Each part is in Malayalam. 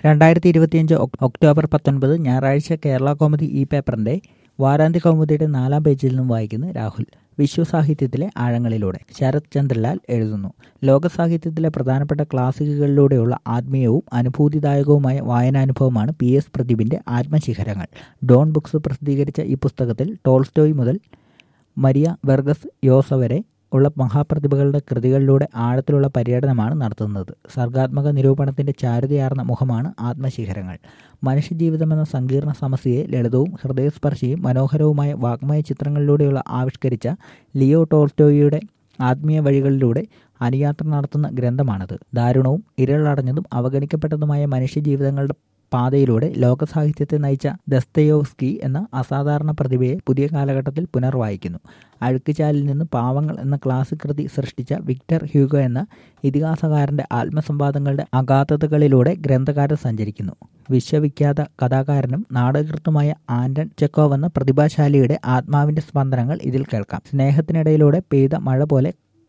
രണ്ടായിരത്തി ഇരുപത്തിയഞ്ച് ഒക്ടോബർ പത്തൊൻപത് ഞായറാഴ്ച കേരള കോമഡി ഇ പേപ്പറിന്റെ വാരാന്ത്യ കൗമുദിയുടെ നാലാം പേജിൽ നിന്നും വായിക്കുന്നു രാഹുൽ വിശ്വസാഹിത്യത്തിലെ ആഴങ്ങളിലൂടെ ശരത് ചന്ദ്രലാൽ എഴുതുന്നു ലോകസാഹിത്യത്തിലെ പ്രധാനപ്പെട്ട ക്ലാസിക്കുകളിലൂടെയുള്ള ആത്മീയവും അനുഭൂതിദായകവുമായ വായനാനുഭവമാണ് പി എസ് പ്രദീപിന്റെ ആത്മശിഖരങ്ങൾ ഡോൺ ബുക്സ് പ്രസിദ്ധീകരിച്ച ഈ പുസ്തകത്തിൽ ടോൾസ്റ്റോയ് മുതൽ മരിയ വെർഗസ് യോസ വരെ ഉള്ള മഹാപ്രതിഭകളുടെ കൃതികളിലൂടെ ആഴത്തിലുള്ള പര്യടനമാണ് നടത്തുന്നത് സർഗാത്മക നിരൂപണത്തിന്റെ ചാരുതയാർന്ന മുഖമാണ് ആത്മശിഖരങ്ങൾ മനുഷ്യജീവിതമെന്ന സങ്കീർണ സമസ്യയെ ലളിതവും ഹൃദയസ്പർശിയും മനോഹരവുമായ വാഗ്മയ ചിത്രങ്ങളിലൂടെയുള്ള ആവിഷ്കരിച്ച ലിയോ ടോൾസ്റ്റോയിയുടെ ആത്മീയ വഴികളിലൂടെ അനുയാത്ര നടത്തുന്ന ഗ്രന്ഥമാണത് ദാരുണവും ഇരളടഞ്ഞതും അവഗണിക്കപ്പെട്ടതുമായ മനുഷ്യജീവിതങ്ങളുടെ പാതയിലൂടെ ലോകസാഹിത്യത്തെ നയിച്ച ദസ്തയോസ്കി എന്ന അസാധാരണ പ്രതിഭയെ പുതിയ കാലഘട്ടത്തിൽ പുനർവായിക്കുന്നു അഴുക്കുചാലിൽ നിന്ന് പാവങ്ങൾ എന്ന ക്ലാസിക് കൃതി സൃഷ്ടിച്ച വിക്ടർ ഹ്യൂഗോ എന്ന ഇതിഹാസകാരന്റെ ആത്മസംവാദങ്ങളുടെ അഗാധതകളിലൂടെ ഗ്രന്ഥകാരൻ സഞ്ചരിക്കുന്നു വിശ്വവിഖ്യാത കഥാകാരനും നാടകൃത്തുമായ ആന്റൺ ചെക്കോവ് എന്ന പ്രതിഭാശാലിയുടെ ആത്മാവിന്റെ സ്പന്ദനങ്ങൾ ഇതിൽ കേൾക്കാം സ്നേഹത്തിനിടയിലൂടെ പെയ്ത മഴ പോലെ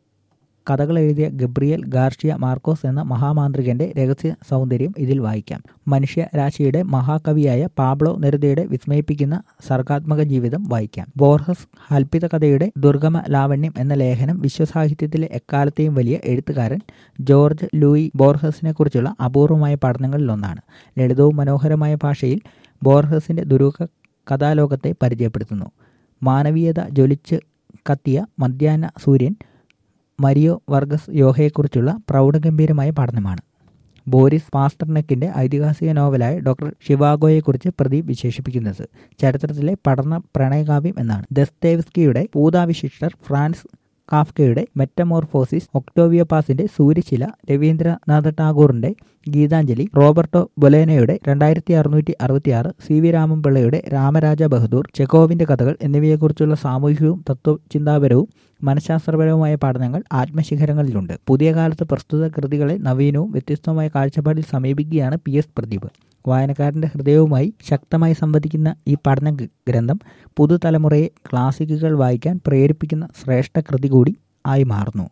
കഥകൾ എഴുതിയ ഗബ്രിയൽ ഗാർഷിയ മാർക്കോസ് എന്ന മഹാമാന്ത്രികന്റെ രഹസ്യ സൗന്ദര്യം ഇതിൽ വായിക്കാം മനുഷ്യരാശിയുടെ മഹാകവിയായ പാബ്ലോ നെരുതയുടെ വിസ്മയിപ്പിക്കുന്ന സർഗാത്മക ജീവിതം വായിക്കാം ബോർഹസ് കൽപ്പിത കഥയുടെ ദുർഗമ ലാവണ്യം എന്ന ലേഖനം വിശ്വസാഹിത്യത്തിലെ എക്കാലത്തെയും വലിയ എഴുത്തുകാരൻ ജോർജ് ലൂയി ബോർഹസിനെ കുറിച്ചുള്ള അപൂർവമായ പഠനങ്ങളിലൊന്നാണ് ലളിതവും മനോഹരമായ ഭാഷയിൽ ബോർഹസിന്റെ ദുരൂഹ കഥാലോകത്തെ പരിചയപ്പെടുത്തുന്നു മാനവീയത ജ്വലിച്ച് കത്തിയ മധ്യാഹ്ന സൂര്യൻ മരിയോ വർഗസ് യോഹയെക്കുറിച്ചുള്ള പ്രൗഢഗംഭീരമായ പഠനമാണ് ബോറിസ് പാസ്റ്റർനെക്കിന്റെ ഐതിഹാസിക നോവലായ ഡോക്ടർ ഷിവാഗോയെക്കുറിച്ച് പ്രദീപ് വിശേഷിപ്പിക്കുന്നത് ചരിത്രത്തിലെ പഠന പ്രണയകാവ്യം എന്നാണ് ദസ്തേവ്സ്കിയുടെ പൂതാവിശിഷ്ടർ ഫ്രാൻസ് കാഫ്കയുടെ മെറ്റമോർഫോസിസ് ഒക്ടോവിയോ പാസിന്റെ സൂര്യശില രവീന്ദ്രനാഥ ടാഗോറിന്റെ ഗീതാഞ്ജലി റോബർട്ടോ ബൊലേനയുടെ രണ്ടായിരത്തി അറുന്നൂറ്റി അറുപത്തിയാറ് സി വി രാമൻപിള്ളയുടെ രാമരാജ ബഹദൂർ ചെക്കോവിന്റെ കഥകൾ എന്നിവയെക്കുറിച്ചുള്ള സാമൂഹികവും തത്വചിന്താപരവും മനഃശാസ്ത്രപരവുമായ പഠനങ്ങൾ ആത്മശിഖരങ്ങളിലുണ്ട് പുതിയ കാലത്ത് പ്രസ്തുത കൃതികളെ നവീനവും വ്യത്യസ്തവുമായ കാഴ്ചപ്പാടിൽ സമീപിക്കുകയാണ് പി എസ് പ്രദീപ് വായനക്കാരന്റെ ഹൃദയവുമായി ശക്തമായി സംവദിക്കുന്ന ഈ പഠന ഗ്രന്ഥം പുതുതലമുറയെ ക്ലാസിക്കുകൾ വായിക്കാൻ പ്രേരിപ്പിക്കുന്ന ശ്രേഷ്ഠ കൃതി കൂടി ആയി മാറുന്നു